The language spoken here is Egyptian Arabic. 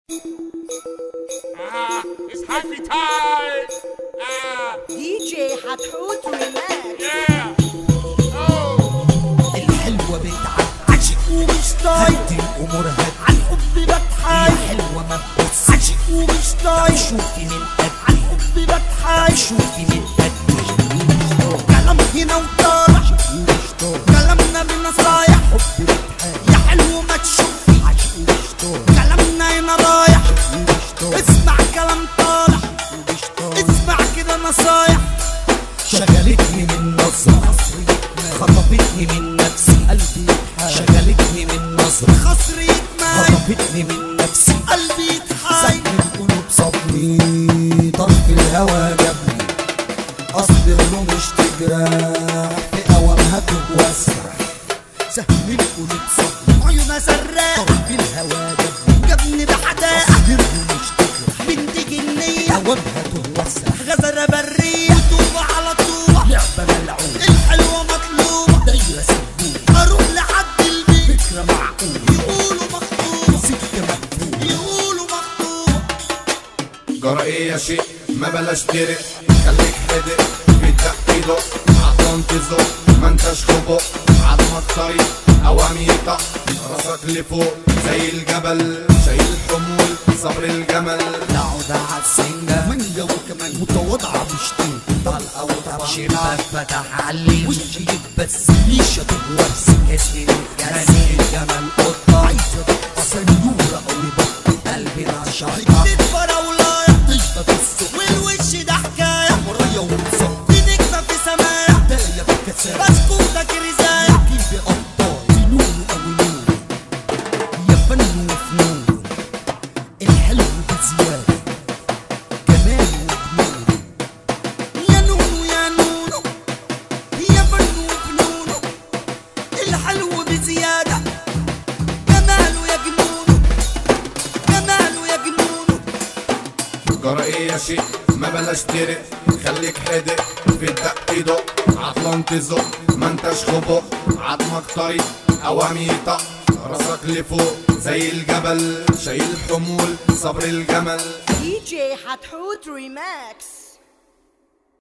Ah, it's happy time! Ah, دي جي حتحوت ريلاكس yeah! Oh! الحلوة بتعشق ومش طايق هدي الأمور هدي عالحب بتحايل يا حلوة ما تبص عشق ومش طايق شوفي من قد عالحب بتحايل شوفي من قد كلام هنا وطالع كلامنا بنصايح حب بتحايل يا حلوة ما تشوفي عشق ومش طايق كلامنا هنا رايح اسمع كلام طالع اسمع كده نصايح شغلتني من نظرة خطفتني من نفسي قلبي شغلتني من نظرة خصري خطفتني من نفسي قلبي يتحايل زي القلوب صابني طرف الهوى جابني اصبر له مش تجرح في اوامها تتوسع سهم القلوب صابني عيونها سراء طرف الهوى جابني جابني بحدائق اصبر له مش تجرح بنت جنية اوامها تتوسع غزرة برية طوبة على طوبة لعبة ملعوبة الحلوة مطلوبة دايرة سبوبة اروح لحد البيت فكرة معقولة يقولوا مخطوبة سكة مكتوبة يقولوا مخطوبة جرى ايه يا شيء ما بلاش ترق خليك هادئ في التحقيق عطلان تزق ما انتش خبق عظمك طريق اوامي طق راسك لفوق زي الجبل شايل حمول صبر الجمل نقعد على السنجة مانجا وكمان متواضعة مش طين طلقة وطبعا شباك فتح علي وشي بس ريشة تبورس اسمي الجرسي الجمل قطة عايزة تبقى سنورة أو بط قلبي رشاقة تتفرى ولاية تشبك السوق والوش ده حكاية مرايا ومصاب بنجمة في سمايا داية في كساية بسكوتة كرزاية كيف أبطال فنون أو نور يا فن وفنون الحلو بزيادة جمال وجنون يا نونو يا نونو يا فن وفنونه الحلو بزيادة جماله يا جنونه جماله يا جنونه جرى ايه يا شيء ما بلاش ترق خليك هادئ في التحقيق عطلان تزق ما انتش خبق عظمك طريق اوامي طق راسك لفوق زي الجبل شايل حمول صبر الجمل دي جي حتحوت ريماكس